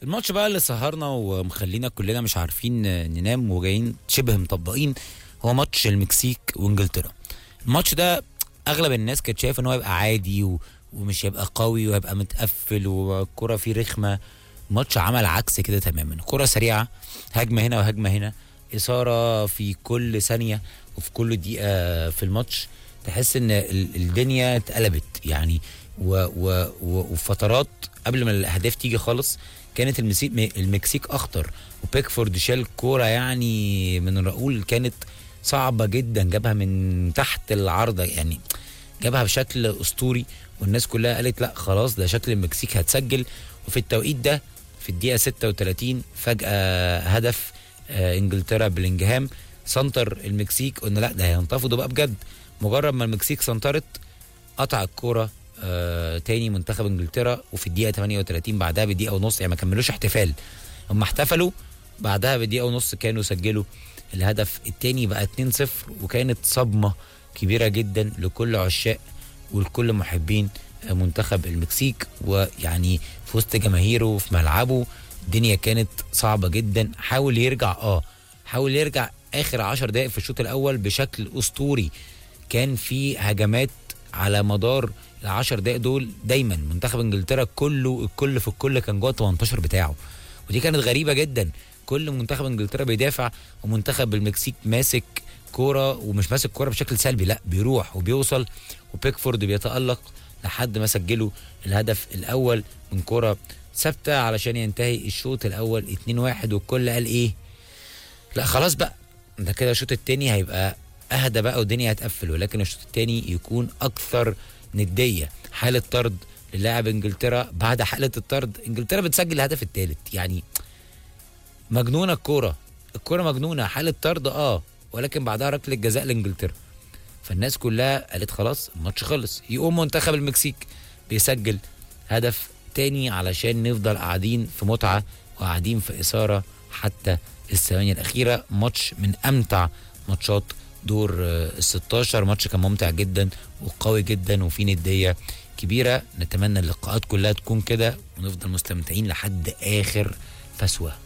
الماتش بقى اللي سهرنا ومخلينا كلنا مش عارفين ننام وجايين شبه مطبقين هو ماتش المكسيك وانجلترا الماتش ده اغلب الناس كانت شايفه ان هو هيبقى عادي و... ومش هيبقى قوي وهيبقى متقفل والكرة فيه رخمة ماتش عمل عكس كده تماما كرة سريعة هجمة هنا وهجمة هنا إثارة في كل ثانية وفي كل دقيقة في الماتش تحس ان ال- الدنيا اتقلبت يعني و و و وفترات قبل ما الاهداف تيجي خالص كانت المسيك المكسيك اخطر وبيكفورد شال كوره يعني من راؤول كانت صعبه جدا جابها من تحت العارضه يعني جابها بشكل اسطوري والناس كلها قالت لا خلاص ده شكل المكسيك هتسجل وفي التوقيت ده في الدقيقه 36 فجاه هدف آه، انجلترا بلينجهام سنتر المكسيك قلنا لا ده هينتفضوا بقى بجد مجرد ما المكسيك سنترت قطع الكوره آه تاني منتخب انجلترا وفي الدقيقه 38 بعدها بدقيقه ونص يعني ما كملوش احتفال هم احتفلوا بعدها بدقيقه ونص كانوا سجلوا الهدف التاني بقى 2-0 وكانت صدمه كبيره جدا لكل عشاق ولكل محبين آه، منتخب المكسيك ويعني في وسط جماهيره في ملعبه الدنيا كانت صعبه جدا حاول يرجع اه حاول يرجع اخر عشر دقائق في الشوط الاول بشكل اسطوري كان في هجمات على مدار العشر دقائق دول دايما منتخب انجلترا كله الكل في الكل كان جوه 18 بتاعه ودي كانت غريبه جدا كل منتخب انجلترا بيدافع ومنتخب المكسيك ماسك كوره ومش ماسك كوره بشكل سلبي لا بيروح وبيوصل وبيكفورد بيتالق لحد ما سجلوا الهدف الاول من كوره ثابته علشان ينتهي الشوط الاول 2-1 والكل قال ايه لا خلاص بقى ده كده الشوط التاني هيبقى اهدى بقى والدنيا هتقفل ولكن الشوط التاني يكون اكثر نديه حاله طرد للاعب انجلترا بعد حاله الطرد انجلترا بتسجل الهدف الثالث يعني مجنونه الكوره الكوره مجنونه حاله طرد اه ولكن بعدها ركله جزاء لانجلترا فالناس كلها قالت خلاص الماتش خلص يقوم منتخب المكسيك بيسجل هدف تاني علشان نفضل قاعدين في متعه وقاعدين في اثاره حتى الثواني الاخيره ماتش من امتع ماتشات دور ال 16 ماتش كان ممتع جدا وقوي جدا وفي نديه كبيره نتمنى اللقاءات كلها تكون كده ونفضل مستمتعين لحد اخر فسوه